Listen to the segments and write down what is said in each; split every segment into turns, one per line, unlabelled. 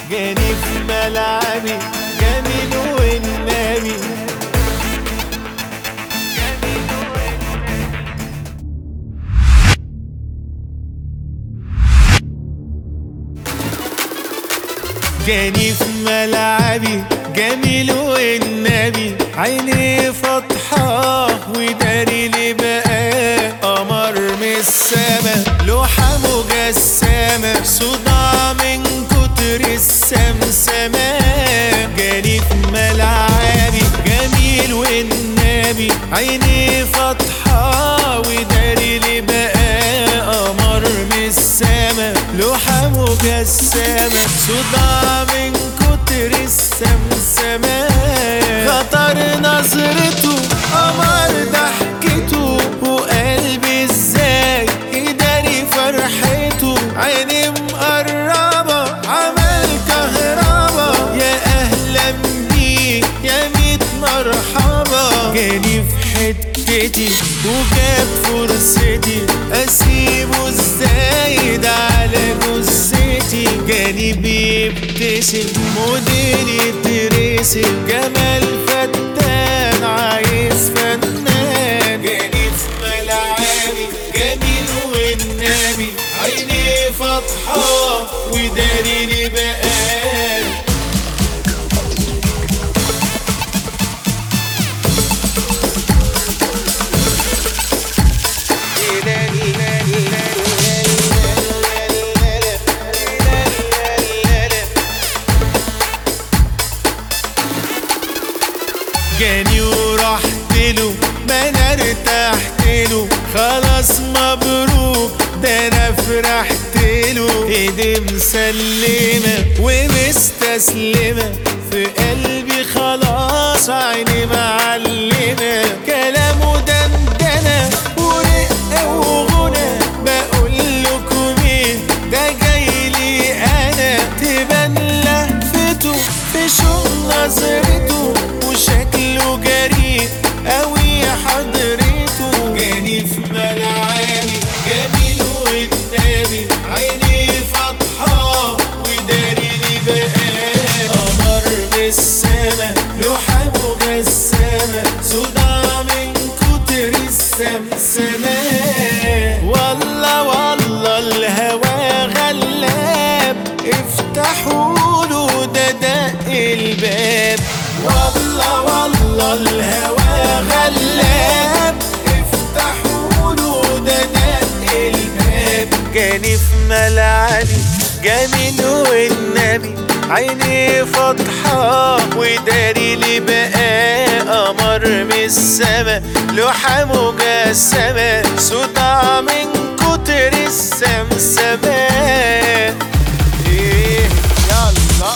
جاني في ملعبي جميل والنبي جاني في ملعبي جميل والنبي عيني فاتحة وداري لي بقى قمر من السما لوحة مجسمة صداع من كتر السمسمة جاني في ملعبي جميل والنبي عيني فاتحة وداري لي بقى قمر من السما لوحة مجسمة صداع من كتر السمسمة خطر نظرته قمر ضحكته وقلبي ازاي يداري فرحته عيني مقربة عمل كهربا يا اهلا بيه يا ميت مرحبا جاني في حتتي وجاب فرصتي اسيبه ازاي ده على جثتي جاني بيبتسم مديري ترسم جمال فتان عايز فنان جاني في ملعبي جميل والنبي عيني فاتحة وداري بقى جاني ورحت له ما انا ارتحت له خلاص مبروك ده انا فرحت له ايدي مسلمه ومستسلمه في قلبي خلاص عيني معلمه كلامه دندنه ورق وغنى بقول لكم ايه ده جاي لي انا تبان لهفته في شوق نظرته وشكله جريء قوي حضرته جاني في ملعبي جميل والنبي عيني فاتحة وداري لي بقى قمر بالسما لوحة مجسمة صداع من كتر السمسمة والله والله الهوى غلاب افتحوا له ده دق الباب والله والله الهوى غلاب افتحوا له ده دق الباب جاني في ملعبي جميل والنبي عيني فاتحة وداري لي بقى قمر من السما لوحة مجسمة صداع من كتر السمسمة ايه يلا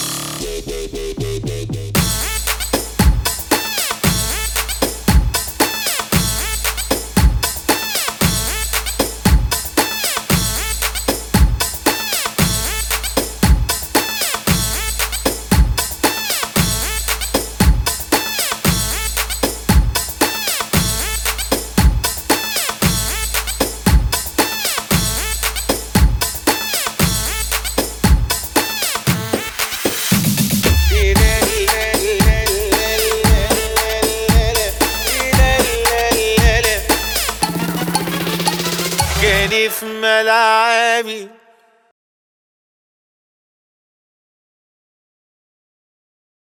جاني في ملعبي